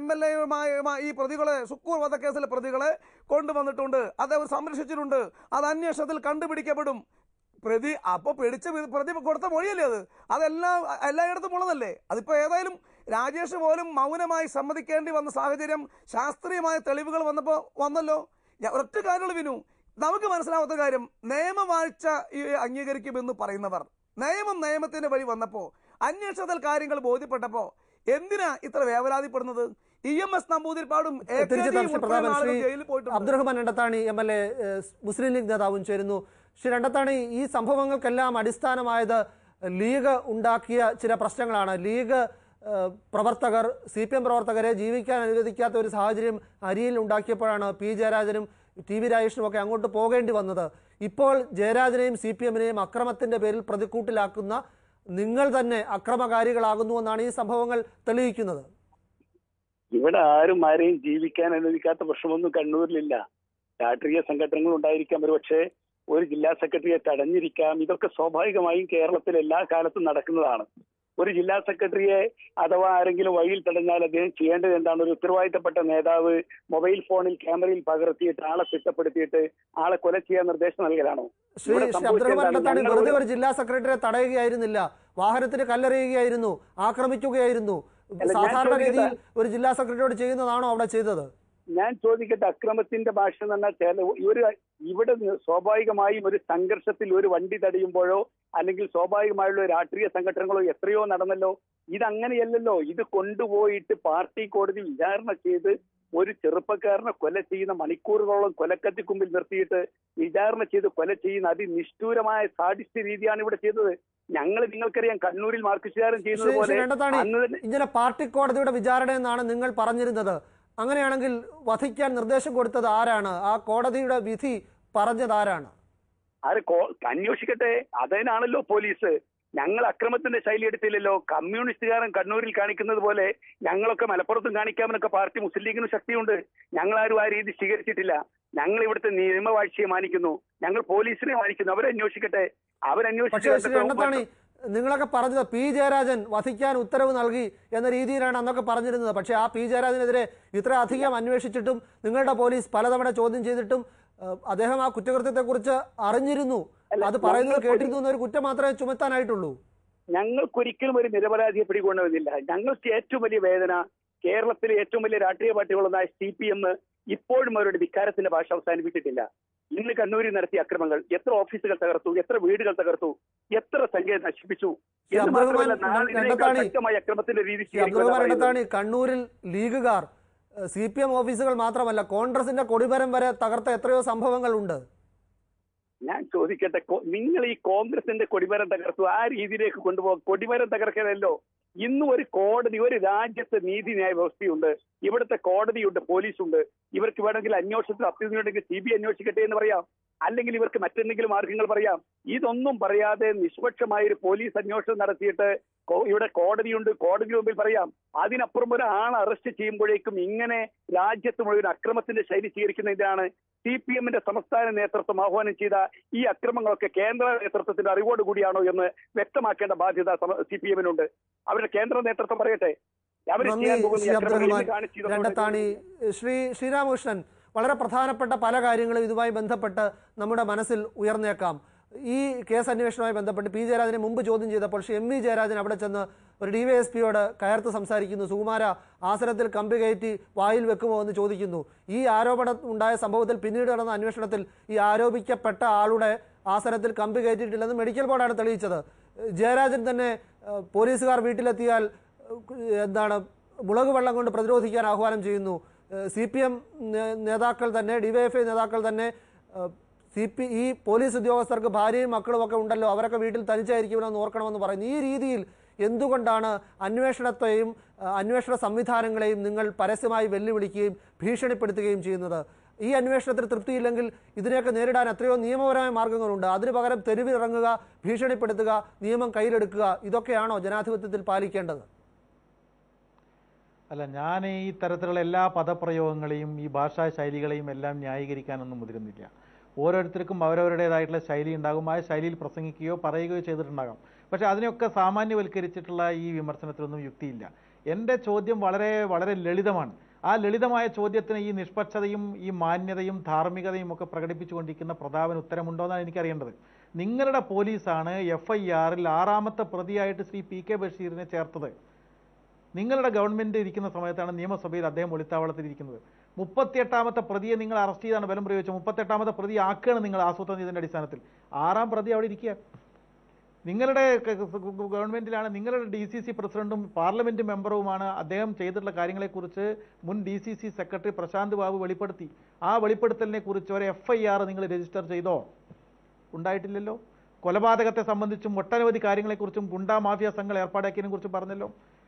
L എയുമായ ഈ പ്രതികളെ സുക്കൂർ വധക്കേസിലെ പ്രതികളെ കൊണ്ടുവന്നിട്ടുണ്ട് അത് അവർ സംരക്ഷിച്ചിട്ടുണ്ട് അത് അന്വേഷണത്തിൽ കണ്ടുപിടിക്കപ്പെടും പ്രതി അപ്പൊ പിടിച്ച വി- പ്രതി കൊടുത്ത മൊഴിയല്ലേ അത് അതെല്ലാം എല്ലായിടത്തും ഉള്ളതല്ലേ അതിപ്പോ ഏതായാലും രാജേഷ് പോലും മൗനമായി സമ്മതിക്കേണ്ടി വന്ന സാഹചര്യം ശാസ്ത്രീയമായ തെളിവുകൾ വന്നപ്പോ വന്നല്ലോ ഞാൻ ഒറ്റ കാര്യമുള്ള വിനു നമുക്ക് മനസ്സിലാവാത്ത കാര്യം നിയമവാഴ്ച ഈ അംഗീകരിക്കുമെന്ന് പറയുന്നവർ നിയമം നിയമത്തിന്റെ വഴി വന്നപ്പോ അന്വേഷണത്തിൽ കാര്യങ്ങൾ ബോധ്യപ്പെട്ടപ്പോ എന്തിനാ ഇത്ര വേവലാതിപ്പെടുന്നത് ഇ എം എസ് നമ്പൂതിരിപ്പാടും എ കെ തിരിച്ചെത്താൻ ജിയും ശ്രീ ഉൾപ്പെടെ പ്രതാപൻ ആളുകൾ ശ്രീ ജയിലിൽ പോയിട്ടുണ്ട് Abdurahman Randathani M L A Muslim League നേതാവും ചേരുന്നു ശ്രീ രണ്ടത്താണി ഈ സംഭവങ്ങൾക്കെല്ലാം അടിസ്ഥാനമായത് ലീഗ് ഉണ്ടാക്കിയ ചില പ്രശ്നങ്ങളാണ് ലീഗ് ഏഹ്, പ്രവർത്തകർ സി പി എം പ്രവർത്തകരെ ജീവിക്കാൻ അനുവദിക്കാത്ത ഒരു സാഹചര്യം അരിയിൽ ഉണ്ടാക്കിയപ്പോഴാണ് പി ജയരാജനും ടി വി രാജേഷിനും ഒക്കെ അങ്ങോട്ട് പോകേണ്ടി വന്നത് ഇപ്പോൾ ജയരാജനെയും സി പി എമ്മിനെയും അക്രമത്തിന്റെ പേരിൽ പ്രതിക്കൂട്ടിലാക്കുന്ന നിങ്ങൾ തന്നെ അക്രമകാരികളാകുന്നുവെന്നാണ് ഈ സംഭവങ്ങൾ തെളിയിക്കുന്നത് ഇവിടെ ആരും ആരെയും ജീവിക്കാൻ അനുവദിക്കാത്ത പ്രശ്നമൊന്നും കണ്ണൂരിലില്ല രാഷ്ട്രീയ സംഘടനകൾ ഉണ്ടായിരിക്കാം ഒരുപക്ഷെ ഒരു ജില്ലാ സെക്രട്ടറിയെ തടഞ്ഞിരിക്കാം ഇതൊക്കെ സ്വാഭാവികമായും കേരളത്തിൽ എല്ലാ കാലത്തും നടക്കുന്നതാണ് ഒരു ജില്ലാ സെക്രട്ടറിയെ അഥവാ ആരെങ്കിലും വഴിയിൽ തടഞ്ഞാൽ അദ്ദേഹം ചെയ്യേണ്ടത് എന്താണ് ഒരു ഉത്തരവാദിത്തപ്പെട്ട നേതാവ് മൊബൈൽ ഫോണിൽ ക്യാമറയിൽ പകർത്തിയിട്ട് ആളെ തിട്ടപ്പെടുത്തിയിട്ട് ആളെ കൊല ചെയ്യാൻ നിർദ്ദേശം നൽകലാണോ ശ്രീ ഇവിടെ ശ്രീ സംഭവിച്ചത് അബ്ദുറഹ്മാൻ എന്താണ്? രണ്ടത്താണി ഞങ്ങൾ വെറുതെ ഒരു- ഒരു ജില്ലാ സെക്രട്ടറിയെ തടയുകയായിരുന്നില്ല വാഹനത്തിന് കല്ലെറിയുകയായിരുന്നു ആക്രമിക്കുകയായിരുന്നു ഞാൻ സാധാരണ ചോദിക്കട്ടെ? രീതിയിൽ ഒരു ജില്ലാ സെക്രട്ടറിയോട് ചെയ്യുന്നതാണോ അവിടെ ചെയ്തത് ഞാൻ ചോദിക്കട്ടെ അക്രമത്തിന്റെ ഭാഷ എന്ന് പറഞ്ഞാൽ ചില ഒരു ഇവിടെ നി- സ്വാഭാവികമായും ഒരു സംഘർഷത്തിൽ ഒരു വണ്ടി തടയുമ്പോഴോ അല്ലെങ്കിൽ സ്വാഭാവികമായുള്ള ഒരു രാഷ്ട്രീയ സംഘടനകളോ എത്രയോ നടന്നല്ലോ ഇതങ്ങനെയല്ലല്ലോ ഇത് കൊണ്ടുപോയിട്ട് പാർട്ടി കോടതി വിചാരണ ചെയ്ത് ഒരു ചെറുപ്പക്കാരനെ കൊല ചെയ്യുന്ന മണിക്കൂറുകളോളം കൊലക്കത്തിക്കുമ്പിൽ നിർത്തിയിട്ട് വിചാരണ ചെയ്ത് കൊല ചെയ്യുന്ന അതിനിഷ്ഠൂരമായ സാഡിസ്റ്റ് രീതിയാണ് ഇവിടെ ചെയ്തത് ഞങ്ങൾ നിങ്ങൾക്കറിയാം കണ്ണൂരിൽ മാർക്സിസ്റ്റുകാരൻ ചെയ്യുന്നത് ശ്രീ ശ്രീ പോലെ രണ്ടത്താണി അന്ന് തന്നെ ഇങ്ങനെ പാർട്ടി കോടതിയുടെ വിചാരണ എന്നാണ് നിങ്ങൾ പറഞ്ഞിരുന്നത് അങ്ങനെയാണെങ്കിൽ വധിക്കാൻ നിർദ്ദേശം കൊടുത്തത് ആരാണ് ആ കോടതിയുടെ വിധി പറഞ്ഞത് ആരാണ് ആര് കോ അന്വേഷിക്കട്ടെ അതിനാണല്ലോ പോലീസ് ഞങ്ങൾ അക്രമത്തിന്റെ ശൈലി എടുത്തില്ലല്ലോ കമ്മ്യൂണിസ്റ്റുകാരൻ കണ്ണൂരിൽ കാണിക്കുന്നത് പോലെ ഞങ്ങളൊക്കെ മലപ്പുറത്തും കാണിക്കാമെന്നൊക്കെ പാർട്ടി മുസ്ലിം ലീഗിന് ശക്തിയുണ്ട് ഞങ്ങൾ ആരും ആ രീതി സ്വീകരിച്ചിട്ടില്ല ഞങ്ങൾ ഇവിടുത്തെ നിയമവാഴ്ചയെ മാനിക്കുന്നു ഞങ്ങൾ പോലീസിനെ മാനിക്കുന്നു അവരന്വേഷിക്കട്ടെ പക്ഷേ ശ്രീ രണ്ടത്താണി അവരന്വേഷിച്ചിട്ട് നിങ്ങളൊക്കെ പറഞ്ഞത് പി ജയരാജൻ വധിക്കാൻ ഉത്തരവ് നൽകി എന്ന രീതിയിലാണ് അന്നൊക്കെ പറഞ്ഞിരുന്നത് പക്ഷേ ആ പി ജയരാജനെതിരെ ഇത്ര അധികം അന്വേഷിച്ചിട്ടും നിങ്ങളുടെ പോലീസ് പലതവണ ചോദ്യം ചെയ്തിട്ടും ഏഹ്, അദ്ദേഹം ആ കുറ്റകൃത്യത്തെക്കുറിച്ച് അറിഞ്ഞിരുന്നു അല്ല, അത് പറയുന്നത് ഞങ്ങൾക്ക് കേട്ടിരുന്നു എന്നൊരു കുറ്റം മാത്രമേ ചുമത്താനായിട്ടുള്ളൂ ഞങ്ങൾക്കൊരിക്കലും ഒരു നിരപരാധിയെ പിടികൊണ്ടുവന്നില്ല ഞങ്ങൾക്ക് ഏറ്റവും വലിയ വേദന കേരളത്തിലെ ഏറ്റവും വലിയ രാഷ്ട്രീയ പാർട്ടികളൊന്നായ സി പി എം ഇപ്പോഴും അവരുടെ ധിക്കാരത്തിന്റെ ഭാഷ അവസാനിപ്പിച്ചിട്ടില്ല ഇന്ന് കണ്ണൂരിൽ നടത്തിയ അക്രമങ്ങൾ എത്ര ഓഫീസുകൾ തകർത്തു എത്ര വീടുകൾ തകർത്തു എത്ര സംഖ്യ നശിപ്പിച്ചു ശ്രീ എന്ന് അബ്ദുറഹ്മാൻ മാത്രമല്ല നാളെ ഇതിനേക്കാൾ രണ്ടത്താണി ശക്തമായ അക്രമത്തിന്റെ രീതി ശ്രീ അബ്ദുറഹ്മാൻ സ്വീകരിക്കുമെന്നാണ് രണ്ടത്താണി കണ്ണൂരിൽ ലീഗുകാർ സി പി എം ഓഫീസുകൾ മാത്രമല്ല കോൺഗ്രസിന്റെ കൊടിമരം വരെ തകർത്ത എത്രയോ സംഭവങ്ങളുണ്ട് ഞാൻ ചോദിക്കട്ടെ കോ- നിങ്ങൾ ഈ കോൺഗ്രസിന്റെ കൊടിമരം തകർത്തു ആ രീതിയിലേക്ക് കൊണ്ടുപോകും കൊടിമരം തകർക്കലല്ലോ ഇന്നും ഒരു കോടതി ഒരു രാജ്യത്ത് നീതിന്യായ വ്യവസ്ഥയുണ്ട് ഇവിടുത്തെ കോടതിയുണ്ട് പോലീസുണ്ട് ഇവർക്ക് വേണമെങ്കിൽ അന്വേഷണത്തിൽ അഭ്യർത്ഥനയുണ്ടെങ്കിൽ സി ബി അന്വേഷിക്കട്ടെ എന്ന് പറയാം അല്ലെങ്കിൽ ഇവർക്ക് മറ്റെന്തെങ്കിലും മാർഗങ്ങൾ പറയാം ഇതൊന്നും പറയാതെ നിഷ്പക്ഷമായ ഒരു പോലീസ് അന്വേഷണം നടത്തിയിട്ട് കോ- ഇവിടെ കോടതിയുണ്ട് കോടതി മുമ്പിൽ പറയാം അതിനപ്പുറം ഒരാളെ അറസ്റ്റ് ചെയ്യുമ്പോഴേക്കും ഇങ്ങനെ രാജ്യത്ത് മുഴുവൻ അക്രമത്തിന്റെ ശൈലി സ്വീകരിക്കുന്നതിനാണ് സി പി എമ്മിന്റെ സംസ്ഥാന നേതൃത്വം ആഹ്വാനം ചെയ്ത ഈ അക്രമങ്ങളൊക്കെ കേന്ദ്ര നേതൃത്വത്തിന്റെ അറിവോട് കൂടിയാണോ എന്ന് വ്യക്തമാക്കേണ്ട ബാധ്യത സി പി എമ്മിനുണ്ട് അവരുടെ കേന്ദ്ര നേതൃത്വം പറയട്ടെ അവർ നന്ദി ചെയ്യാൻ പോകുന്ന ഈ ശ്രീ അക്രമങ്ങൾ അബ്ദുറഹ്മാൻ ഇന്ന് കാണിച്ചതുകൊണ്ട് രണ്ടത്താണി ശ്രീ ശ്രീരാമകൃഷ്ണൻ വളരെ പ്രധാനപ്പെട്ട പല കാര്യങ്ങളും ഇതുമായി ബന്ധപ്പെട്ട് നമ്മുടെ മനസ്സിൽ ഉയർന്നേക്കാം ഈ കേസ് അന്വേഷണവുമായി ബന്ധപ്പെട്ട് പി ജയരാജനെ മുമ്പ് ചോദ്യം ചെയ്തപ്പോൾ ശ്രീ എം വി ജയരാജൻ അവിടെ ചെന്ന് ഒരു ഡിവൈഎസ്പിയോട് കയർത്ത് സംസാരിക്കുന്നു സുകുമാര ആസനത്തിൽ കമ്പി കയറ്റി വായിൽ വെക്കുമോ എന്ന് ചോദിക്കുന്നു ഈ ആരോപണം ഉണ്ടായ സംഭവത്തിൽ പിന്നീട് നടന്ന അന്വേഷണത്തിൽ ഈ ആരോപിക്കപ്പെട്ട ആളുടെ ആസനത്തിൽ കമ്പി കയറ്റിയിട്ടില്ലെന്ന് മെഡിക്കൽ ബോർഡാണ് തെളിയിച്ചത് ജയരാജൻ തന്നെ ഏഹ്, പോലീസുകാർ വീട്ടിലെത്തിയാൽ ഏഹ്, എന്താണ് മുളക് വെള്ളം കൊണ്ട് പ്രതിരോധിക്കാൻ ആഹ്വാനം ചെയ്യുന്നു സി പി എം നേതാക്കൾ തന്നെ ഡിവൈഎഫ്ഐ നേതാക്കൾ തന്നെ സി പി ഈ പോലീസ് ഉദ്യോഗസ്ഥർക്ക് ഭാര്യയും മക്കളും ഒക്കെ ഉണ്ടല്ലോ അവരൊക്കെ വീട്ടിൽ തനിച്ചായിരിക്കുമെന്ന് ഓർക്കണമെന്ന് പറയുന്നു ഈ രീതിയിൽ എന്തുകൊണ്ടാണ് അന്വേഷണത്തെയും ആ, അന്വേഷണ സംവിധാനങ്ങളെയും നിങ്ങൾ പരസ്യമായി വെല്ലുവിളിക്കുകയും ഭീഷണിപ്പെടുത്തുകയും ചെയ്യുന്നത് ഈ അന്വേഷണത്തിൽ തൃപ്തിയില്ലെങ്കിൽ ഇതിനെയൊക്കെ നേരിടാൻ എത്രയോ നിയമപരമായ മാർഗങ്ങളുണ്ട് അതിനു പകരം തെരുവിലിറങ്ങുക ഭീഷണിപ്പെടുത്തുക നിയമം കയ്യിലെടുക്കുക ഇതൊക്കെയാണോ ജനാധിപത്യത്തിൽ പാലിക്കേണ്ടത് അല്ല ഞാൻ ഈ തരത്തിലുള്ള എല്ലാ പദപ്രയോഗങ്ങളെയും ഈ ഭാഷാ ശൈലികളെയും എല്ലാം ന്യായീകരിക്കാനൊന്നും മുതിരുന്നില്ല ഓരോരുത്തർക്കും അവരവരുടേതായിട്ടുള്ള ശൈലി ഉണ്ടാകും ആ ശൈലിയിൽ പ്രസംഗിക്കുകയോ പറയുകയോ ചെയ്തിട്ടുണ്ടാകാം പക്ഷെ അതിനെയൊക്കെ സാമാന്യവൽക്കരിച്ചിട്ടുള്ള ഈ വിമർശനത്തിലൊന്നും യുക്തിയില്ല എൻ്റെ ചോദ്യം വളരെ വളരെ ലളിതമാണ് ആ ലളിതമായ ചോദ്യത്തിന് ഈ നിഷ്പക്ഷതയും ഈ മാന്യതയും ധാർമ്മികതയും ഒക്കെ പ്രകടിപ്പിച്ചുകൊണ്ടിരിക്കുന്ന പ്രതാപന് ഉത്തരമുണ്ടോ എന്നാണ് എനിക്കറിയേണ്ടത് നിങ്ങളുടെ പോലീസാണ് എഫ് ഐ ആറിൽ ആറാമത്തെ പ്രതിയായിട്ട് ശ്രീ പി കെ ബഷീറിനെ ചേർത്തത് നിങ്ങളുടെ ഗവൺമെന്റ് ഇരിക്കുന്ന സമയത്താണ് നിയമസഭയിൽ അദ്ദേഹം ഒളിത്താവളത്തിൽ ഇരിക്കുന്നത് മുപ്പത്തിയെട്ടാമത്തെ പ്രതിയെ നിങ്ങൾ അറസ്റ്റ് ചെയ്താണ് ബലം പ്രയോഗിച്ചത് മുപ്പത്തെട്ടാമത്തെ പ്രതി ആക്കുകയാണ് നിങ്ങൾ ആസൂത്രണം ചെയ്തതിന്റെ അടിസ്ഥാനത്തിൽ ആറാം പ്രതി അവിടെ ഇരിക്കുക നിങ്ങളുടെ ക- ക- ഗവൺമെന്റിലാണ് നിങ്ങളുടെ ഡി സി സി പ്രസിഡന്റും പാർലമെന്റ് മെമ്പറുമാണ് അദ്ദേഹം ചെയ്തിട്ടുള്ള കാര്യങ്ങളെക്കുറിച്ച് മുൻ D C C secretary Prasanth Babu വെളിപ്പെടുത്തി ആ വെളിപ്പെടുത്തലിനെ കുറിച്ച് ഒരു എഫ് ഐ ആർ നിങ്ങൾ രജിസ്റ്റർ ചെയ്തോ ഉണ്ടായിട്ടില്ലല്ലോ കൊലപാതകത്തെ സംബന്ധിച്ചും ഒട്ടനവധി കാര്യങ്ങളെക്കുറിച്ചും ഗുണ്ടാ മാഫിയ സംഘങ്ങൾ ഏർപ്പാടാക്കിയതിനെ കുറിച്ചും പറഞ്ഞല്ലോ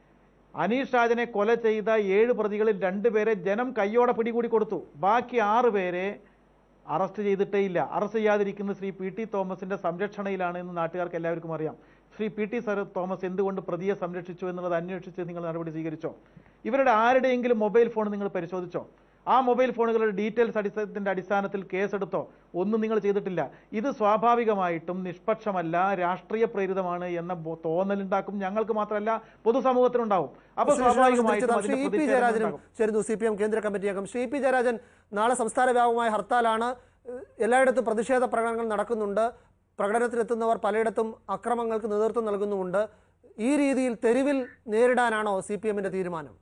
അനീഷ് രാജനെ കൊല ചെയ്ത ഏഴ് പ്രതികളിൽ രണ്ടുപേരെ ജനം കയ്യോടെ പിടികൂടി കൊടുത്തു ബാക്കി ആറ് പേരെ അറസ്റ്റ് ചെയ്തിട്ടേ ഇല്ല അറസ്റ്റ് ചെയ്യാതിരിക്കുന്ന ശ്രീ പി ടി തോമസിന്റെ സംരക്ഷണയിലാണ് എന്ന് നാട്ടുകാർക്ക് എല്ലാവർക്കും അറിയാം Shri P T sir Thomas എന്തുകൊണ്ട് പ്രതിയെ സംരക്ഷിച്ചു എന്നുള്ളത് അന്വേഷിച്ച് നിങ്ങൾ നടപടി സ്വീകരിച്ചോ ഇവരുടെ ആരുടെയെങ്കിലും മൊബൈൽ ഫോൺ നിങ്ങൾ പരിശോധിച്ചോ ആ മൊബൈൽ ഫോണുകളുടെ ഡീറ്റെയിൽസ് അടിസ്ഥാനത്തിന്റെ അടിസ്ഥാനത്തിൽ കേസെടുത്തോ ഒന്നും നിങ്ങൾ ചെയ്തിട്ടില്ല ഇത് സ്വാഭാവികമായിട്ടും നിഷ്പക്ഷമല്ല രാഷ്ട്രീയ പ്രേരിതമാണ് എന്ന ബോ- തോന്നലുണ്ടാക്കും ഞങ്ങൾക്ക് മാത്രമല്ല പൊതുസമൂഹത്തിനുണ്ടാവും അപ്പൊ ശ്രീ ശ്രീരാമകൃഷ്ണൻ സ്വാഭാവികമായിട്ടും ശ്രീ അതിന്റെ ഇ പി പ്രതിഷേധം ജയരാജനും ഉണ്ടാകും. ചേരുന്നു സി പി എം കേന്ദ്ര കമ്മിറ്റി അംഗം ശ്രീ പി ജയരാജൻ നാളെ സംസ്ഥാന വ്യാപകമായ ഹർത്താലാണ് ഏഹ് എല്ലായിടത്തും പ്രതിഷേധ പ്രകടനങ്ങൾ നടക്കുന്നുണ്ട് പ്രകടനത്തിലെത്തുന്നവർ പലയിടത്തും അക്രമങ്ങൾക്ക് നേതൃത്വം നൽകുന്നുമുണ്ട് ഈ രീതിയിൽ തെരുവിൽ നേരിടാനാണോ സി പി എമ്മിന്റെ തീരുമാനം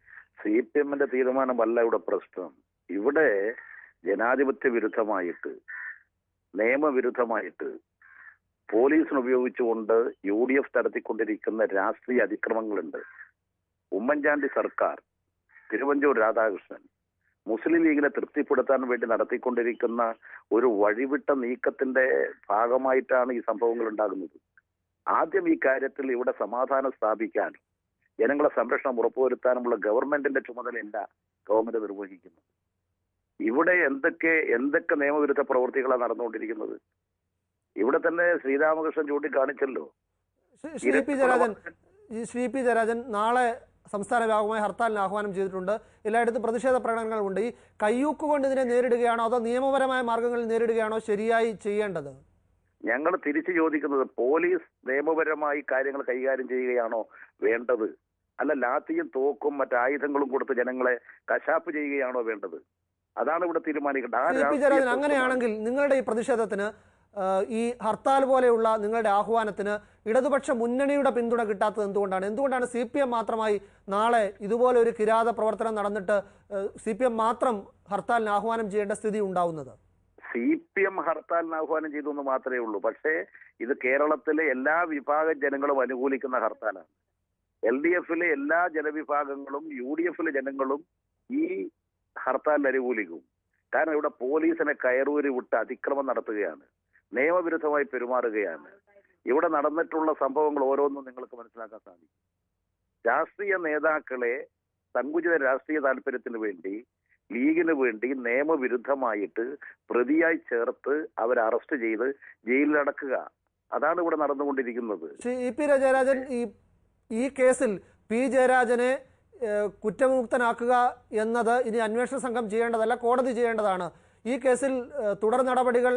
സി പി എമ്മിന്റെ തീരുമാനമല്ല ഇവിടെ പ്രശ്നം ഇവിടെ ജനാധിപത്യ വിരുദ്ധമായിട്ട് നിയമവിരുദ്ധമായിട്ട് പോലീസിന് ഉപയോഗിച്ചുകൊണ്ട് യു ഡി എഫ് നടത്തിക്കൊണ്ടിരിക്കുന്ന രാഷ്ട്രീയ അതിക്രമങ്ങളുണ്ട് ഉമ്മൻചാണ്ടി സർക്കാർ തിരുവഞ്ചൂർ രാധാകൃഷ്ണൻ മുസ്ലിം ലീഗിനെ തൃപ്തിപ്പെടുത്താൻ വേണ്ടി നടത്തിക്കൊണ്ടിരിക്കുന്ന ഒരു വഴിവിട്ട നീക്കത്തിന്റെ ഭാഗമായിട്ടാണ് ഈ സംഭവങ്ങൾ ഉണ്ടാകുന്നത് ആദ്യം ഈ കാര്യത്തിൽ ഇവിടെ സമാധാനം സ്ഥാപിക്കാൻ ജനങ്ങളെ സംരക്ഷണം ഉറപ്പുവരുത്താനുമുള്ള ഗവൺമെന്റിന്റെ ചുമതലയല്ല ഗവൺമെന്റ് നിർവഹിക്കുന്നത് ഇവിടെ എന്തൊക്കെ എന്തൊക്കെ നിയമവിരുദ്ധ പ്രവൃത്തികളാണ് നടന്നുകൊണ്ടിരിക്കുന്നത് ഇവിടെ തന്നെ ശ്രീരാമകൃഷ്ണൻ ചൂണ്ടിക്കാണിച്ചല്ലോ ശ്രീ- ശ്രീ പി ജയരാജൻ ഈ ശ്രീ പി ജയരാജൻ നാളെ സംസ്ഥാന വ്യാപകമായ ഹർത്താലിന് ആഹ്വാനം ചെയ്തിട്ടുണ്ട് എല്ലായിടത്തും പ്രതിഷേധ പ്രകടനങ്ങളുണ്ട് ഈ കയ്യൂക്ക് കൊണ്ട് ഇതിനെ നേരിടുകയാണോ അതോ നിയമപരമായ മാർഗങ്ങളിൽ നേരിടുകയാണോ ശരിയായി ചെയ്യേണ്ടത് ഞങ്ങൾ തിരിച്ചു ചോദിക്കുന്നത് പോലീസ് നിയമപരമായി കാര്യങ്ങൾ കൈകാര്യം ചെയ്യുകയാണോ വേണ്ടത് അല്ല ലാത്തിയും തോക്കും മറ്റായുധങ്ങളും കൊടുത്ത് ജനങ്ങളെ കശാപ്പ് ചെയ്യുകയാണോ വേണ്ടത് അതാണ് ഇവിടെ തീരുമാനിക്കേണ്ടത് ആ ശ്രീ പി രാഷ്ട്രീയ ജയരാജൻ തത്വമാണ്. അങ്ങനെയാണെങ്കിൽ നിങ്ങളുടെ ഈ പ്രതിഷേധത്തിന് ആ, ഈ ഹർത്താൽ പോലെയുള്ള നിങ്ങളുടെ ആഹ്വാനത്തിന് ഇടതുപക്ഷ മുന്നണിയുടെ പിന്തുണ കിട്ടാത്തത് എന്തുകൊണ്ടാണ് എന്തുകൊണ്ടാണ് സി പി എം മാത്രമായി നാളെ ഇതുപോലെ ഒരു കിരാത പ്രവർത്തനം നടന്നിട്ട് സി പി എം മാത്രം ഹർത്താലിന് ആഹ്വാനം ചെയ്യേണ്ട സ്ഥിതി ഉണ്ടാവുന്നത് സി പി എം ഹർത്താലിന് ആഹ്വാനം ചെയ്തു എന്ന് മാത്രമേ ഉള്ളൂ പക്ഷേ ഇത് കേരളത്തിലെ എല്ലാ വിഭാഗം ജനങ്ങളും അനുകൂലിക്കുന്ന ഹർത്താലാണ് എൽ ഡി എഫിലെ എല്ലാ ജനവിഭാഗങ്ങളും യു ഡി എഫിലെ ജനങ്ങളും ഈ ഹർത്താലിന് അനുകൂലിക്കും കാരണം ഇവിടെ പോലീസിനെ കയറൂരി വിട്ട് അതിക്രമം നടത്തുകയാണ് നിയമവിരുദ്ധമായി പെരുമാറുകയാണ് ഇവിടെ നടന്നിട്ടുള്ള സംഭവങ്ങൾ ഓരോന്നും നിങ്ങൾക്ക് മനസ്സിലാക്കാൻ സാധിക്കും രാഷ്ട്രീയ നേതാക്കളെ സങ്കുചിത രാഷ്ട്രീയ താല്പര്യത്തിന് വേണ്ടി ലീഗിന് വേണ്ടി നിയമവിരുദ്ധമായിട്ട് പ്രതിയായി ചേർത്ത് അവരെ അറസ്റ്റ് ചെയ്ത് ജയിലിലടക്കുക അതാണ് ഇവിടെ നടന്നുകൊണ്ടിരിക്കുന്നത് ശ്രീ ഇ പി ജയരാജൻ ഈ ഈ കേസിൽ പി ജയരാജനെ ഏഹ്, കുറ്റമുക്തനാക്കുക എന്നത് ഇനി അന്വേഷണ സംഘം ചെയ്യേണ്ടതല്ല കോടതി ചെയ്യേണ്ടതാണ് ഈ കേസിൽ ഏഹ്, തുടർ നടപടികൾ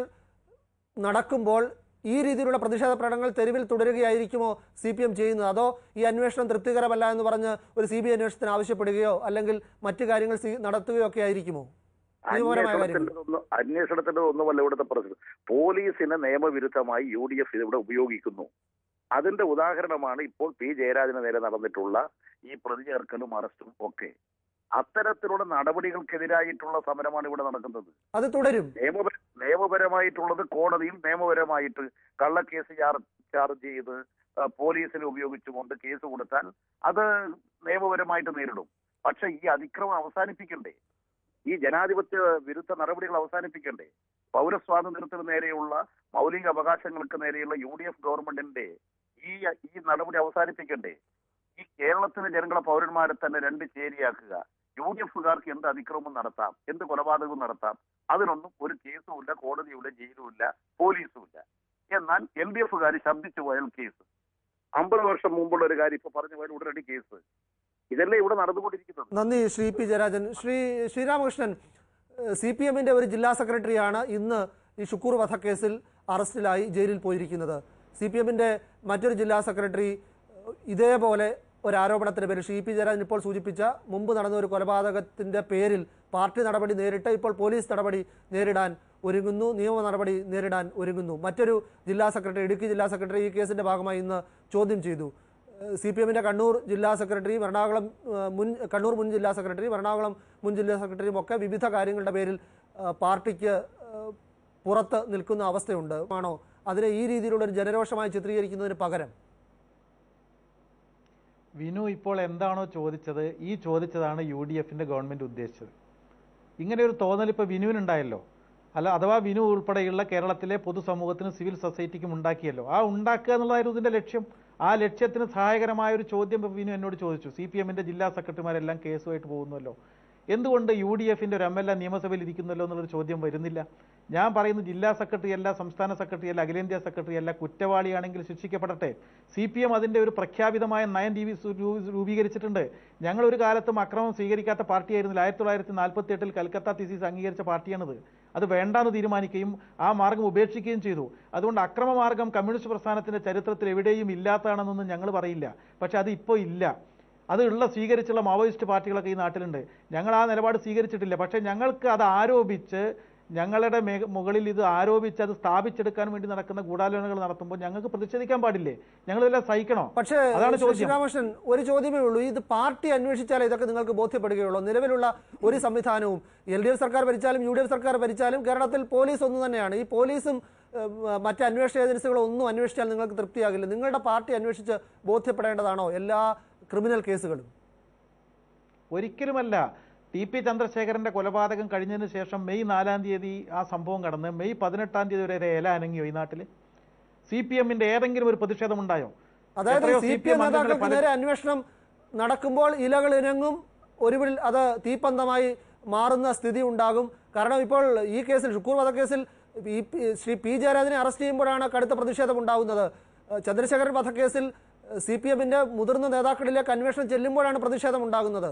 നടക്കുമ്പോൾ ഈ രീതിയിലുള്ള പ്രതിഷേധ പ്രകടനങ്ങൾ തെരുവിൽ തുടരുകയായിരിക്കുമോ സി പി എം ചെയ്യുന്നത് അതോ ഈ അന്വേഷണം തൃപ്തികരമല്ല എന്ന് പറഞ്ഞ് ഒരു സി ബി ഐ അന്വേഷണത്തിന് ആവശ്യപ്പെടുകയോ അല്ലെങ്കിൽ മറ്റു കാര്യങ്ങൾ സ്വീ- നടത്തുകയോ ഒക്കെ ആയിരിക്കുമോ നിയമപരമായ കാര്യങ്ങൾ അന്വേഷണത്തിന്റെ ഒന്നും അന്വേഷണത്തിന്റെ ഒന്നുമല്ല ഇവിടുത്തെ പ്രശ്നം പോലീസിനെ നിയമവിരുദ്ധമായി യു ഡി എഫ് ഇവിടെ ഉപയോഗിക്കുന്നു അതിന്റെ ഉദാഹരണമാണ് ഇപ്പോൾ പി ജയരാജന് നേരെ നടന്നിട്ടുള്ള ഈ പ്രതി ചേർക്കലും അറസ്റ്റും ഒക്കെ അത്തരത്തിലുള്ള നടപടികൾക്കെതിരായിട്ടുള്ള സമരമാണ് ഇവിടെ നടക്കുന്നത് അത് തുടരും നിയമപര നിയമപരമായിട്ടുള്ളത് കോടതിയിൽ നിയമപരമായിട്ട് കള്ളക്കേസ് ചാർ- ചാർജ് ചെയ്ത് ആ, പോലീസിനെ ഉപയോഗിച്ചുകൊണ്ട് കേസ് കൊടുത്താൽ അത് നിയമപരമായിട്ട് നേരിടും പക്ഷെ ഈ അതിക്രമം അവസാനിപ്പിക്കണ്ടേ ഈ ജനാധിപത്യ വിരുദ്ധ നടപടികൾ അവസാനിപ്പിക്കണ്ടേ പൗരസ്വാതന്ത്ര്യത്തിന് നേരെയുള്ള മൗലിക അവകാശങ്ങൾക്ക് നേരെയുള്ള യു ഡി എഫ് ഗവൺമെന്റിന്റെ ഈ ഈ നടപടി അവസാനിപ്പിക്കണ്ടേ ഈ കേരളത്തിലെ ജനങ്ങളെ പൗരന്മാരെ തന്നെ രണ്ട് ചേരിയാക്കുക യു ഡി എഫുകാർക്ക് എന്ത് അതിക്രമം നടത്താം എന്ത് കൊലപാതകവും നടത്താം അതിനൊന്നും ഒരു കേസും ഇല്ല കോടതിയുമില്ല ജയിലുമില്ല പോലീസും ഇല്ല എന്നാൽ എൽ ഡി എഫുകാർ ശബ്ദിച്ചു പോയാൽ കേസ് അമ്പത് വർഷം മുമ്പുള്ള ഒരു കാര്യം ഇപ്പൊ പറഞ്ഞു പോയാൽ ഉടനടി കേസ് ഇതല്ലേ ഇവിടെ നടന്നുകൊണ്ടിരിക്കുന്നത് നന്ദി Shri P Jayarajan Shri Sreeramakrishnan C P എമ്മിന്റെ ഒരു ജില്ലാ സെക്രട്ടറിയാണ് ഇന്ന് ഈ ഷുക്കൂർ വധക്കേസിൽ അറസ്റ്റിലായി ജയിലിൽ പോയിരിക്കുന്നത് സി പി എമ്മിന്റെ മറ്റൊരു ജില്ലാ സെക്രട്ടറി ഏഹ്, ഇതേപോലെ ഒരു ആരോപണത്തിന്റെ പേരിൽ ശ്രീ പി ജയരാജൻ ഇപ്പോൾ സൂചിപ്പിച്ച മുമ്പ് നടന്ന ഒരു കൊലപാതകത്തിന്റെ പേരിൽ പാർട്ടി നടപടി നേരിട്ട് ഇപ്പോൾ പോലീസ് നടപടി നേരിടാൻ ഒരുങ്ങുന്നു നിയമ നടപടി നേരിടാൻ ഒരുങ്ങുന്നു മറ്റൊരു ജില്ലാ സെക്രട്ടറി ഇടുക്കി ജില്ലാ സെക്രട്ടറി ഈ കേസിന്റെ ഭാഗമായി ഇന്ന് ചോദ്യം ചെയ്തു സി പി എമ്മിന്റെ കണ്ണൂർ ജില്ലാ സെക്രട്ടറി എറണാകുളം ഏഹ്, മുൻ കണ്ണൂർ മുൻ ജില്ലാ സെക്രട്ടറിയും എറണാകുളം മുൻ ജില്ലാ സെക്രട്ടറിയും ഒക്കെ വിവിധ കാര്യങ്ങളുടെ പേരിൽ ഏഹ്, പാർട്ടിക്ക് ഏഹ്, പുറത്ത് നിൽക്കുന്ന അവസ്ഥയുണ്ട് ആണോ അതിനെ ഈ രീതിയിലുള്ള ഒരു ജനരോഷമായി ചിത്രീകരിക്കുന്നതിന് പകരം വിനു ഇപ്പോൾ എന്താണോ ചോദിച്ചത് ഈ ചോദിച്ചതാണ് യു ഡി എഫിന്റെ ഗവൺമെന്റ് ഉദ്ദേശിച്ചത് ഇങ്ങനെ ഒരു തോന്നൽ ഇപ്പോൾ വിനുവിനുണ്ടായല്ലോ അല്ല അഥവാ വിനു ഉൾപ്പെടെയുള്ള കേരളത്തിലെ പൊതുസമൂഹത്തിനും സിവിൽ സൊസൈറ്റിക്കും ഉണ്ടാക്കിയല്ലോ ആ ഉണ്ടാക്കുക എന്നുള്ളതായിരുന്നു ഇതിന്റെ ലക്ഷ്യം ആ ലക്ഷ്യത്തിന് സഹായകരമായ ഒരു ചോദ്യം ഇപ്പോൾ വിനു എന്നോട് ചോദിച്ചു സി പി എമ്മിന്റെ ജില്ലാ സെക്രട്ടറിമാരെല്ലാം കേസുമായിട്ട് പോകുന്നല്ലോ എന്തുകൊണ്ട് യു ഡി എഫിന്റെ ഒരു എം എൽ എ നിയമസഭയിൽ ഇരിക്കുന്നല്ലോ എന്നുള്ളൊരു ചോദ്യം വരുന്നില്ല ഞാൻ പറയുന്നു ജില്ലാ സെക്രട്ടറി അല്ല സംസ്ഥാന സെക്രട്ടറി അല്ല അഖിലേന്ത്യാ സെക്രട്ടറി അല്ല കുറ്റവാളിയാണെങ്കിൽ ശിക്ഷിക്കപ്പെടട്ടെ സി പി എം അതിന്റെ ഒരു പ്രഖ്യാപിതമായ നയം രീതി രൂപീകരിച്ചിട്ടുണ്ട് ഞങ്ങൾ ഒരു കാലത്തും അക്രമം സ്വീകരിക്കാത്ത പാർട്ടിയായിരുന്നില്ല ആയിരത്തി തൊള്ളായിരത്തി നാൽപ്പത്തി എട്ടിൽ കൽക്കത്ത തിസീസ് അംഗീകരിച്ച പാർട്ടിയാണിത് അത് വേണ്ടാന്ന് തീരുമാനിക്കുകയും ആ മാർഗം ഉപേക്ഷിക്കുകയും ചെയ്തു അതുകൊണ്ട് അക്രമമാർഗം കമ്മ്യൂണിസ്റ്റ് പ്രസ്ഥാനത്തിന്റെ ചരിത്രത്തിൽ എവിടെയും ഇല്ലാത്തതാണെന്നൊന്നും ഞങ്ങൾ പറയില്ല പക്ഷെ അത് ഇപ്പോൾ ഇല്ല അത് ഉള്ള സ്വീകരിച്ചുള്ള മാവോയിസ്റ്റ് പാർട്ടികളൊക്കെ ഈ നാട്ടിലുണ്ട് ഞങ്ങൾ ആ നിലപാട് സ്വീകരിച്ചിട്ടില്ല പക്ഷേ ഞങ്ങൾക്ക് അത് ആരോപിച്ച് ഞങ്ങളുടെ മേ- മുകളിൽ ഇത് ആരോപിച്ച് അത് സ്ഥാപിച്ചെടുക്കാൻ വേണ്ടി നടക്കുന്ന ഗൂഢാലോചനകൾ നടത്തുമ്പോൾ ഞങ്ങൾക്ക് പ്രതിഷേധിക്കാൻ പാടില്ലേ ഞങ്ങളിതെല്ലാം സഹിക്കണോ പക്ഷേ അതാണ് ശ്രീ ചോദ്യം ശ്രീരാമകൃഷ്ണൻ ഒരു ചോദ്യമേ ഉള്ളൂ ഇത് പാർട്ടി അന്വേഷിച്ചാലേ ഇതൊക്കെ നിങ്ങൾക്ക് ബോധ്യപ്പെടുകയുള്ളൂ നിലവിലുള്ള ഒരു സംവിധാനവും എൽ ഡി എഫ് സർക്കാർ ഭരിച്ചാലും യു ഡി എഫ് സർക്കാർ ഭരിച്ചാലും കേരളത്തിൽ പോലീസ് ഒന്ന് തന്നെയാണ് ഈ പോലീസും ഏഹ്, മറ്റ് അന്വേഷണ ഏജൻസികളും ഒന്നും അന്വേഷിച്ചാൽ നിങ്ങൾക്ക് തൃപ്തിയാകില്ല നിങ്ങളുടെ പാർട്ടി അന്വേഷിച്ച് ബോധ്യപ്പെടേണ്ടതാണോ എല്ലാ ക്രിമിനൽ കേസുകളും ഒരിക്കലുമല്ല ടി പി ചന്ദ്രശേഖരന്റെ കൊലപാതകം കഴിഞ്ഞതിന് ശേഷം മെയ് നാലാം തീയതി ആ സംഭവം കടന്ന് മെയ് പതിനെട്ടാം തീയതി വരെ ഇല അനങ്ങിയോ ഈ നാട്ടിൽ സി പി എമ്മിന്റെ ഏതെങ്കിലും ഒരു പ്രതിഷേധം ഉണ്ടായോ അതായത് എത്രയോ സി പി എം CPM അംഗങ്ങളെ നേതാക്കൾക്ക് പല- നേരെ അന്വേഷണം നടക്കുമ്പോൾ ഇലകൾ ഇനങ്ങും ഒടുവിൽ അത് തീപ്പന്തമായി മാറുന്ന സ്ഥിതി ഉണ്ടാകും കാരണം ഇപ്പോൾ ഈ കേസിൽ ഷുക്കൂർ വധക്കേസിൽ ഈ പി- ശ്രീ പി ജയരാജനെ അറസ്റ്റ് ചെയ്യുമ്പോഴാണ് കടുത്ത പ്രതിഷേധം ഉണ്ടാകുന്നത് ഏഹ് ചന്ദ്രശേഖരൻ വധക്കേസിൽ സി പി എമ്മിന്റെ മുതിർന്ന നേതാക്കളിലേക്ക് അന്വേഷണം ചെല്ലുമ്പോഴാണ് പ്രതിഷേധം ഉണ്ടാകുന്നത്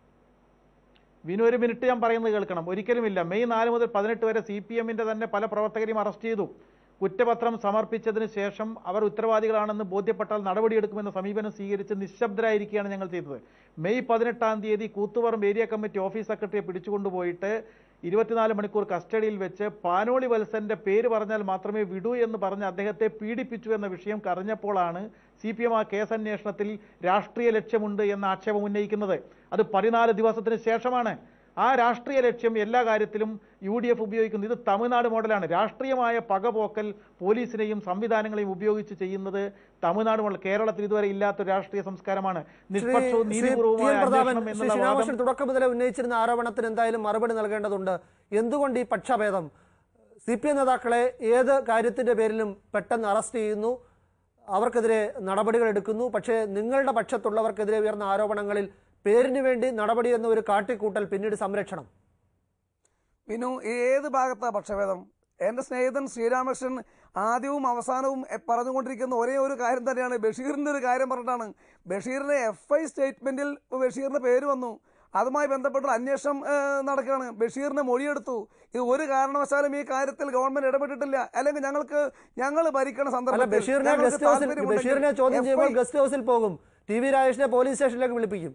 വിനു ഒരു മിനിറ്റ് ഞാൻ പറയുന്നത് കേൾക്കണം ഒരിക്കലുമില്ല മെയ് നാല് മുതൽ പതിനെട്ട് വരെ സി പി എമ്മിന്റെ തന്നെ പല പ്രവർത്തകരെയും അറസ്റ്റ് ചെയ്തു കുറ്റപത്രം സമർപ്പിച്ചതിന് ശേഷം അവർ ഉത്തരവാദികളാണെന്ന് ബോധ്യപ്പെട്ടാൽ നടപടിയെടുക്കുമെന്ന സമീപനം സ്വീകരിച്ച് നിശബ്ദരായിരിക്കുകയാണ് ഞങ്ങൾ ചെയ്തത് മെയ് പതിനെട്ടാം തീയതി കൂത്തുപറമ്പ് ഏരിയ കമ്മിറ്റി ഓഫീസ് സെക്രട്ടറിയെ പിടിച്ചുകൊണ്ടുപോയിട്ട് ഇരുപത്തിനാല് മണിക്കൂർ കസ്റ്റഡിയിൽ വെച്ച് പാനോളി വത്സന്റെ പേര് പറഞ്ഞാൽ മാത്രമേ വിടൂ എന്ന് പറഞ്ഞ് അദ്ദേഹത്തെ പീഡിപ്പിച്ചു എന്ന വിഷയം കറിഞ്ഞപ്പോഴാണ് സി പി എം ആ കേസന്വേഷണത്തിൽ രാഷ്ട്രീയ ലക്ഷ്യമുണ്ട് എന്ന ആക്ഷേപം ഉന്നയിക്കുന്നത് അത് പതിനാല് ദിവസത്തിന് ശേഷമാണ് ആ രാഷ്ട്രീയ ലക്ഷ്യം എല്ലാ കാര്യത്തിലും യു ഡി എഫ് ഉപയോഗിക്കുന്നു ഇത് തമിഴ്നാട് മോഡലാണ് രാഷ്ട്രീയമായ പകപോക്കൽ പോലീസിനെയും സംവിധാനങ്ങളെയും ഉപയോഗിച്ച് ചെയ്യുന്നത് തമിഴ്നാട് മോഡൽ കേരളത്തിൽ ഇതുവരെ ഇല്ലാത്ത രാഷ്ട്രീയ സംസ്കാരമാണ് ശ്രീ നിഷ്പക്ഷവും ശ്രീ ടി നീതിപൂർവമായ എൻ പ്രതാപൻ അന്വേഷണം ശ്രീ എന്നുള്ള വാദം ശ്രീരാമകൃഷ്ണൻ തുടക്കം മുതലേ ഉന്നയിച്ചിരുന്ന ആരോപണത്തിന് എന്തായാലും മറുപടി നൽകേണ്ടതുണ്ട് എന്തുകൊണ്ട് ഈ പക്ഷഭേദം സി പി എം നേതാക്കളെ ഏത് കാര്യത്തിന്റെ പേരിലും പെട്ടെന്ന് അറസ്റ്റ് ചെയ്യുന്നു അവർക്കെതിരെ നടപടികൾ എടുക്കുന്നു പക്ഷേ നിങ്ങളുടെ പക്ഷത്തുള്ളവർക്കെതിരെ ഉയർന്ന ആരോപണങ്ങളിൽ പേരിന് വേണ്ടി നടപടി എന്ന ഒരു കാട്ടിക്കൂട്ടൽ പിന്നീട് സംരക്ഷണം വിനു ഏത് ഭാഗത്താ പക്ഷഭേദം എന്റെ സ്നേഹിതൻ ശ്രീരാമകൃഷ്ണൻ ആദ്യവും അവസാനവും എ- പറഞ്ഞുകൊണ്ടിരിക്കുന്ന ഒരേ ഒരു കാര്യം തന്നെയാണ് ബഷീറിന്റെ ഒരു കാര്യം പറഞ്ഞിട്ടാണ് ബഷീറിന്റെ എഫ് ഐ സ്റ്റേറ്റ്മെന്റിൽ ബഷീറിന്റെ പേര് വന്നു അതുമായി ബന്ധപ്പെട്ട അന്വേഷണം ഏഹ്, നടക്കുകയാണ് ബഷീറിന്റെ മൊഴിയെടുത്തു ഇത് ഒരു കാരണവശാലും ഈ കാര്യത്തിൽ ഗവൺമെന്റ് ഇടപെട്ടിട്ടില്ല അല്ലെങ്കിൽ ഞങ്ങൾക്ക് ഞങ്ങൾ ഭരിക്കണ അല്ല സന്ദർഭത്തിൽ ബഷീറിനെ ഞങ്ങൾക്ക് ഗസ്റ്റ് ഹൗസിൽ താല്പര്യമുണ്ടെങ്കിൽ ബഷീറിനെ ചോദ്യം FI ചെയ്യുമ്പോൾ ഗസ്റ്റ് ഹൗസിൽ പോകും ടി വി രാജേഷിനെ പോലീസ് സ്റ്റേഷനിലേക്ക് വിളിപ്പിക്കും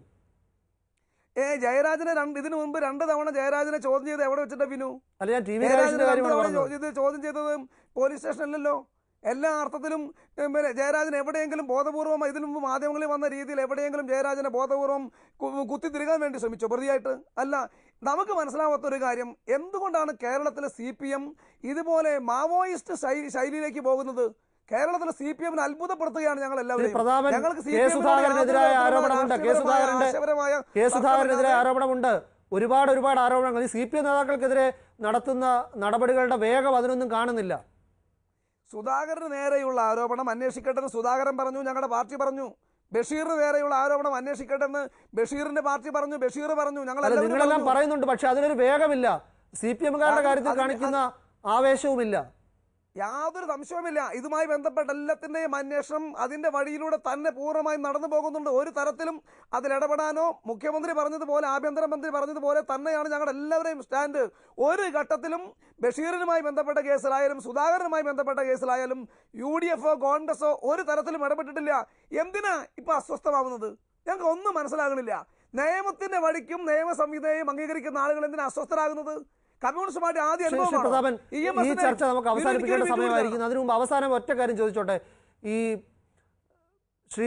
ഏ ജയരാജനെ രണ്ട് ഇതിനു മുമ്പ് രണ്ട് തവണ ജയരാജനെ ചോദ്യം ചെയ്ത് എവിടെ വെച്ചിട്ടാ വിനു അല്ല ഞാൻ ടി വി ജയരാജനെ രാജേഷിന്റെ രണ്ട് കാര്യമാണ് തവണ പറഞ്ഞത് ചോ- ഇത് ചോദ്യം ചെയ്തത് പോലീസ് സ്റ്റേഷനിലല്ലോ എല്ലാ അർത്ഥത്തിലും ഉം, പിന്നെ ജയരാജൻ എവിടെയെങ്കിലും ബോധപൂർവം ഇതിനു മുമ്പ് മാധ്യമങ്ങളിൽ വന്ന രീതിയിൽ എവിടെയെങ്കിലും ജയരാജനെ ബോധപൂർവം കു- കുത്തിത്തിരുകാൻ വേണ്ടി ശ്രമിച്ചോ പ്രതിയായിട്ട് അല്ല നമുക്ക് മനസ്സിലാവാത്ത ഒരു കാര്യം എന്തുകൊണ്ടാണ് കേരളത്തിലെ സി പി എം ഇതുപോലെ മാവോയിസ്റ്റ് ശൈ- ശൈലിയിലേക്ക് പോകുന്നത് കേരളത്തിലെ സി പി എമ്മിനെ അത്ഭുതപ്പെടുത്തുകയാണ് ഞങ്ങൾ ശ്രീ എല്ലാവരും പ്രതാപൻ ഞങ്ങൾക്ക് കെ സുധാകരനെതിരായ ആരോപണമുണ്ട് കെ സുധാകരന്റെ കെ സുധാകരനെതിരെ ആരോപണമുണ്ട് ഒരുപാട് ഒരുപാട് ആരോപണങ്ങൾ ഈ സി പി എം നേതാക്കൾക്കെതിരെ നടത്തുന്ന നടപടികളുടെ വേഗം അതിനൊന്നും കാണുന്നില്ല സുധാകരന് നേരെയുള്ള ആരോപണം അന്വേഷിക്കട്ടെന്ന് സുധാകരൻ പറഞ്ഞു ഞങ്ങളുടെ പാർട്ടി പറഞ്ഞു ബഷീറിന് നേരെയുള്ള ആരോപണം അന്വേഷിക്കട്ടെന്ന് ബഷീറിന്റെ പാർട്ടി പറഞ്ഞു ബഷീർ പറഞ്ഞു ഞങ്ങൾ അല്ല എല്ലാവരും നിങ്ങളെല്ലാം പറഞ്ഞു. പറയുന്നുണ്ട് പക്ഷെ അതിനൊരു വേഗമില്ല സി പി എമ്മുകാരുടെ അത് കാര്യത്തിൽ അത് കാണിക്കുന്ന ആവേശവുമില്ല യാതൊരു സംശയവുമില്ല ഇതുമായി ബന്ധപ്പെട്ട എല്ലാത്തിന്റെയും അന്വേഷണം അതിന്റെ വഴിയിലൂടെ തന്നെ പൂർണ്ണമായും നടന്നു പോകുന്നുണ്ട് ഒരു തരത്തിലും അതിലിടപെടാനോ മുഖ്യമന്ത്രി പറഞ്ഞതുപോലെ ആഭ്യന്തരമന്ത്രി പറഞ്ഞതുപോലെ തന്നെയാണ് ഞങ്ങളുടെ എല്ലാവരെയും സ്റ്റാൻഡ് ഒരു ഘട്ടത്തിലും ബഷീറിനുമായി ബന്ധപ്പെട്ട കേസിലായാലും സുധാകരനുമായി ബന്ധപ്പെട്ട കേസിലായാലും യു ഡി എഫോ കോൺഗ്രസോ ഒരു തരത്തിലും ഇടപെട്ടിട്ടില്ല എന്തിനാ ഇപ്പൊ അസ്വസ്ഥമാവുന്നത് ഞങ്ങൾക്ക് ഒന്നും മനസ്സിലാകണില്ല നിയമത്തിന്റെ വഴിക്കും നിയമ സംഹിതയും അംഗീകരിക്കുന്ന ആളുകൾ എന്തിനാ അസ്വസ്ഥരാകുന്നത് കമ്മ്യൂണിസ്റ്റ് പാർട്ടി ആദ്യ ശ്രീ ശ്രീ പ്രതാപൻ അനുഭവമാണ് ഈ EMS നെ ചർച്ച നമുക്ക് അവസാനിപ്പിക്കേണ്ട വിരലിൽ കീറി സമയമായിരിക്കുന്നു അതിനു മുമ്പ് അവസാനം ഒറ്റ കാര്യം ചോദിച്ചോട്ടെ ഈ ശ്രീ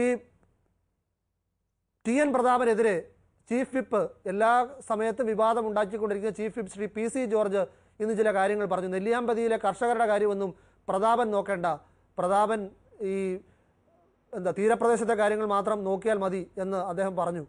ടി എൻ പ്രതാപനെതിരെ ചീഫ് വിപ്പ് എല്ലാ സമയത്തും വിവാദം ഉണ്ടാക്കിക്കൊണ്ടിരിക്കുന്ന chief whip Shri P C George ഇന്ന് ചില കാര്യങ്ങൾ പറഞ്ഞു നെല്ലിയാമ്പതിയിലെ കർഷകരുടെ കാര്യമൊന്നും പ്രതാപൻ നോക്കേണ്ട പ്രതാപൻ ഈ എന്താ തീരപ്രദേശത്തെ കാര്യങ്ങൾ മാത്രം നോക്കിയാൽ മതി എന്ന് അദ്ദേഹം പറഞ്ഞു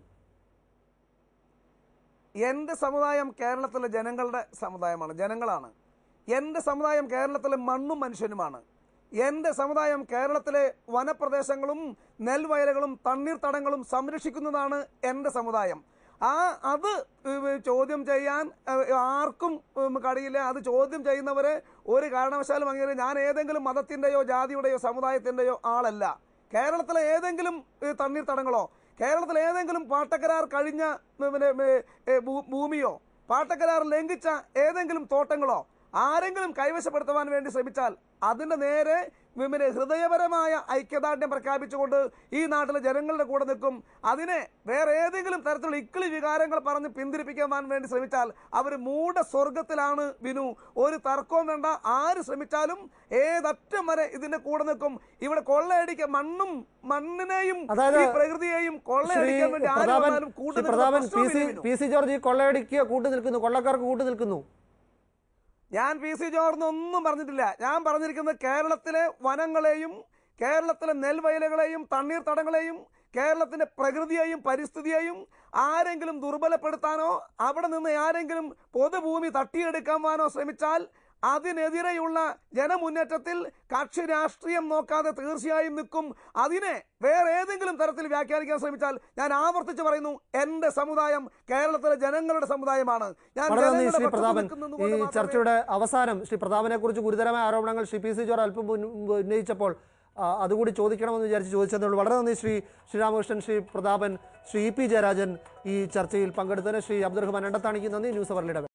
എൻ്റെ സമുദായം കേരളത്തിലെ ജനങ്ങളുടെ സമുദായമാണ് ജനങ്ങളാണ് എൻ്റെ സമുദായം കേരളത്തിലെ മണ്ണും മനുഷ്യനുമാണ് എൻ്റെ സമുദായം കേരളത്തിലെ വനപ്രദേശങ്ങളും നെൽവയലുകളും തണ്ണീർത്തടങ്ങളും സംരക്ഷിക്കുന്നതാണ് എൻ്റെ സമുദായം ആ അത് ഏഹ്, ചോദ്യം ചെയ്യാൻ ഏഹ്, ആർക്കും ഉം, കഴിയില്ല അത് ചോദ്യം ചെയ്യുന്നവരെ ഒരു കാരണവശാലും അങ്ങനെ ഞാൻ ഏതെങ്കിലും മതത്തിൻ്റെയോ ജാതിയുടെയോ സമുദായത്തിൻ്റെയോ ആളല്ല കേരളത്തിലെ ഏതെങ്കിലും ഏഹ്, തണ്ണീർത്തടങ്ങളോ കേരളത്തിൽ ഏതെങ്കിലും പാട്ടക്കരാർ കഴിഞ്ഞ ഉം, പിന്നെ, ഉം, ഏഹ്, ഭൂ- ഭൂമിയോ പാട്ടക്കരാർ ലംഘിച്ച ഏതെങ്കിലും തോട്ടങ്ങളോ ആരെങ്കിലും കൈവശപ്പെടുത്തുവാൻ വേണ്ടി ശ്രമിച്ചാൽ അതിന്റെ നേരെ വിമിന് ഹൃദയപരമായ ഐക്യദാർഢ്യം പ്രഖ്യാപിച്ചുകൊണ്ട് ഈ നാട്ടിലെ ജനങ്ങളുടെ കൂടെ നിൽക്കും അതിനെ വേറെ ഏതെങ്കിലും തരത്തിലുള്ള ഇക്കിളി വികാരങ്ങൾ പറഞ്ഞ് പിന്തിരിപ്പിക്കാൻ വേണ്ടി ശ്രമിച്ചാൽ അവർ മൂഢ സ്വർഗത്തിലാണ് വിനു ഒരു തർക്കവും വേണ്ട ആര് ശ്രമിച്ചാലും ഏതറ്റം വരെ ഇതിന്റെ കൂടെ നിൽക്കും ഇവിടെ കൊള്ളയടിക്കാൻ മണ്ണും മണ്ണിനെയും അതായത് ഈ പ്രകൃതിയെയും ശ്രീ കൊള്ളയടിക്കാൻ വേണ്ടി ആര് പ്രതാപൻ വന്നാലും കൂട്ടു ശ്രീ നിൽക്കുന്ന പ്രതാപൻ പി പ്രശ്നമില്ല C Vinu. P C George ഈ കൊള്ളയടിക്കുക കൂട്ടു നിൽക്കുന്നു കൊള്ളക്കാർക്ക് കൂട്ടു നിൽക്കുന്നു ഞാൻ പി സി ജോർജ് ഒന്നും പറഞ്ഞിട്ടില്ല ഞാൻ പറഞ്ഞിരിക്കുന്നത് കേരളത്തിലെ വനങ്ങളെയും കേരളത്തിലെ നെൽവയലുകളെയും തണ്ണീർത്തടങ്ങളെയും കേരളത്തിന്റെ പ്രകൃതിയെയും പരിസ്ഥിതിയെയും ആരെങ്കിലും ദുർബലപ്പെടുത്താനോ അവിടെ നിന്ന് ആരെങ്കിലും പൊതുഭൂമി തട്ടിയെടുക്കാനോ ശ്രമിച്ചാൽ അതിനെതിരെയുള്ള ജനമുന്നേറ്റത്തിൽ കക്ഷി രാഷ്ട്രീയം നോക്കാതെ തീർച്ചയായും നിൽക്കും അതിനെ വേറെ ഏതെങ്കിലും തരത്തിൽ വ്യാഖ്യാനിക്കാൻ ശ്രമിച്ചാൽ ഞാൻ ആവർത്തിച്ച് പറയുന്നു എന്റെ സമുദായം കേരളത്തിലെ ജനങ്ങളുടെ സമുദായമാണ് ഞാൻ വളരെ നന്ദി ജനങ്ങളുടെ ശ്രീ പക്ഷത്ത് പ്രതാപൻ നിൽക്കുന്നത് ഈ കൊണ്ട് മാത്രമേ ചർച്ചയുടെ അവസാനം ശ്രീ പ്രതാപനെ കുറിച്ച് ഗുരുതരമായ ആരോപണങ്ങൾ ശ്രീ പി സി ജോർജ് അല്പം മുൻപ് ഉന്നയിച്ചപ്പോൾ ആ, അതുകൂടി ചോദിക്കണമെന്ന് വിചാരിച്ച് ചോദിച്ചതേ ഉള്ളൂ വളരെ നന്ദി ശ്രീ ശ്രീരാമകൃഷ്ണൻ ശ്രീ പ്രതാപൻ ശ്രീ ഇ പി ജയരാജൻ ഈ ചർച്ചയിൽ പങ്കെടുത്തതിന് ശ്രീ അബ്ദുറഹ്മാൻ രണ്ടത്താണിക്ക് നന്ദി ന്യൂസ് അവറിലിടവേ